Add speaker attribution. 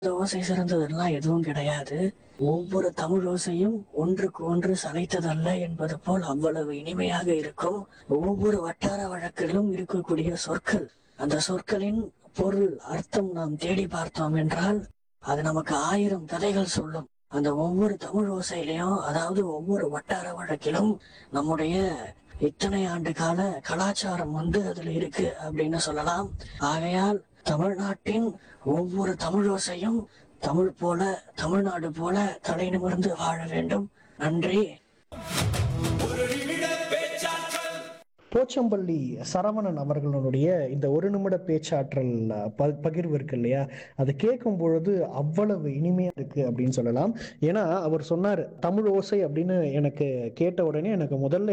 Speaker 1: இந்த ஓசை சிறந்ததெல்லாம் எதுவும் கிடையாது ஒவ்வொரு தமிழ் ஓசையும் ஒன்றுக்கு ஒன்று சளைத்ததல்ல என்பது போல் அவ்வளவு இனிமையாக இருக்கும் ஒவ்வொரு வட்டார வழக்கிலும் இருக்கக்கூடிய சொற்கள் அந்த சொற்களின் பொருள் அர்த்தம் நாம் தேடி பார்த்தோம் என்றால் அது நமக்கு ஆயிரம் கதைகள் சொல்லும் அந்த ஒவ்வொரு தமிழ் ஓசையிலையும் அதாவது ஒவ்வொரு வட்டார வழக்கிலும் நம்முடைய இத்தனை ஆண்டு கால கலாச்சாரம் வந்து அதுல இருக்கு அப்படின்னு சொல்லலாம் ஆகையால் தமிழ்நாட்டின் ஒவ்வொரு தமிழோசையும் தமிழ் போல தமிழ்நாடு போல தலை நிமிர்ந்து வாழ வேண்டும் நன்றி
Speaker 2: போச்சம்பள்ளி சரவணன் அவர்களுடைய இந்த ஒரு நிமிட பேச்சாற்றல் அஹ், ப- பகிர்வு இருக்கு இல்லையா அது கேட்கும் பொழுது அவ்வளவு இனிமையா இருக்கு அப்படின்னு சொல்லலாம் ஏன்னா அவர் சொன்னார் தமிழ் ஓசை அப்படின்னு எனக்கு கேட்ட உடனே எனக்கு முதல்ல